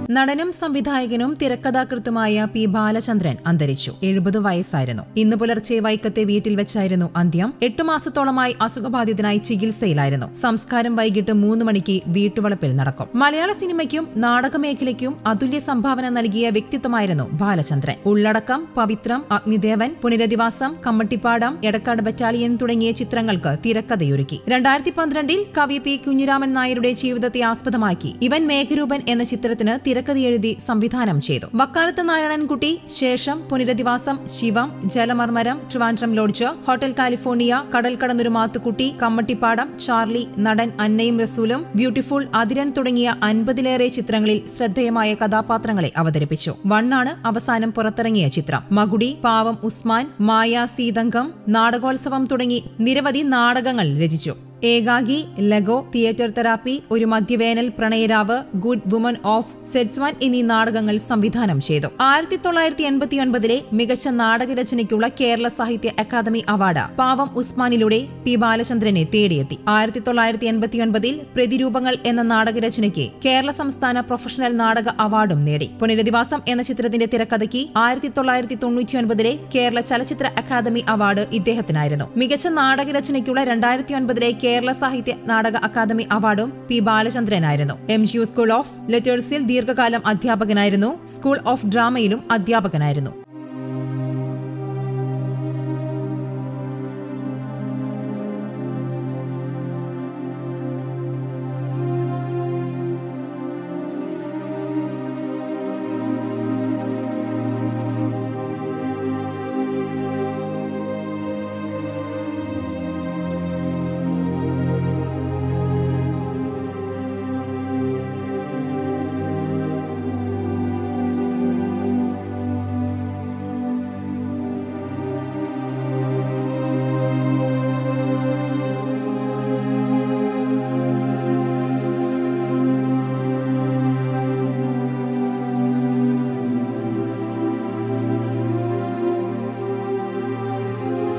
നടനും സംവിധായകനും തിരക്കഥാകൃത്തുമായ പി ബാലചന്ദ്രൻ അന്തരിച്ചു എഴുപത് വയസ്സായിരുന്നു ഇന്ന് പുലർച്ചെ വൈക്കത്തെ വീട്ടിൽ വെച്ചായിരുന്നു അന്ത്യം എട്ടു മാസത്തോളമായി അസുഖബാധിതനായി ചികിത്സയിലായിരുന്നു സംസ്കാരം വൈകിട്ട് മൂന്ന് മണിക്ക് വീട്ടുവളപ്പിൽ നടക്കും മലയാള സിനിമയ്ക്കും നാടകമേഖലയ്ക്കും അതുല്യ സംഭാവന നൽകിയ വ്യക്തിത്വമായിരുന്നു ബാലചന്ദ്രൻ ഉള്ളടക്കം പവിത്രം അഗ്നിദേവൻ പുനരധിവാസം കമ്മട്ടിപ്പാടം എടക്കാട് ബറ്റാലിയൻ തുടങ്ങിയ ചിത്രങ്ങൾക്ക് തിരക്കഥയൊരുക്കി രണ്ടായിരത്തി പന്ത്രണ്ടിൽ കവി പി കുഞ്ഞിരാമൻ നായരുടെ ജീവിതത്തെ ആസ്പദമാക്കി ഇവൻ മേഘരൂപൻ എന്ന ചിത്രത്തിന് തിരക്കഥയെഴുതി സംവിധാനം ചെയ്തു വക്കാലത്ത് Narayanankutty Shesham Punaradhivasam Shivam Jalamarmaram Trivandrum lodge hotel California Kadal Kadannoru Mathukutty Kammattipadam Charlie നടൻ അന്നയും റസൂലും ബ്യൂട്ടിഫുൾ അതിരൻ തുടങ്ങിയ അൻപതിലേറെ ചിത്രങ്ങളിൽ ശ്രദ്ധേയമായ കഥാപാത്രങ്ങളെ അവതരിപ്പിച്ചു വണ്ണാണ് അവസാനം പുറത്തിറങ്ങിയ ചിത്രം മകുടി പാവം ഉസ്മാൻ മായ സീതങ്കം നാടകോത്സവം തുടങ്ങി നിരവധി നാടകങ്ങൾ രചിച്ചു ഏകാഗി Lego theatre therapy Oru Madhyavenal Pranayaravu good woman of Setzuan എന്നീ നാടകങ്ങൾ സംവിധാനം ചെയ്തു ആയിരത്തി തൊള്ളായിരത്തി എൺപത്തിയൊൻപതിലെ മികച്ച നാടകരചനയ്ക്കുള്ള കേരള സാഹിത്യ അക്കാദമി അവാർഡ് പാവം ഉസ്മാനിലൂടെ പി ബാലചന്ദ്രനെ തേടിയെത്തി ആയിരത്തി തൊള്ളായിരത്തി എൺപത്തിയൊൻപതിൽ പ്രതിരൂപങ്ങൾ എന്ന നാടകരചനയ്ക്ക് കേരള സംസ്ഥാന പ്രൊഫഷണൽ നാടക അവാർഡും നേടി പുനരധിവാസം എന്ന ചിത്രത്തിന്റെ തിരക്കഥയ്ക്ക് ആയിരത്തി തൊള്ളായിരത്തി തൊണ്ണൂറ്റിയൊൻപതിലെ കേരള ചലച്ചിത്ര അക്കാദമി അവാർഡ് ഇദ്ദേഹത്തിനായിരുന്നു മികച്ച നാടകരചനയ്ക്കുള്ള രണ്ടായിരത്തി ഒൻപതിലെ കേരള സാഹിത്യ നാടക അക്കാദമി അവാർഡും പി ബാലചന്ദ്രനായിരുന്നു M G U school of ലെറ്റേഴ്സിൽ ദീർഘകാലം അധ്യാപകനായിരുന്നു സ്കൂൾ ഓഫ് ഡ്രാമയിലും അധ്യാപകനായിരുന്നു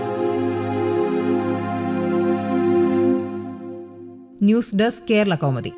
ന്യൂസ് ഡെസ്ക് കേരള കൗമുദി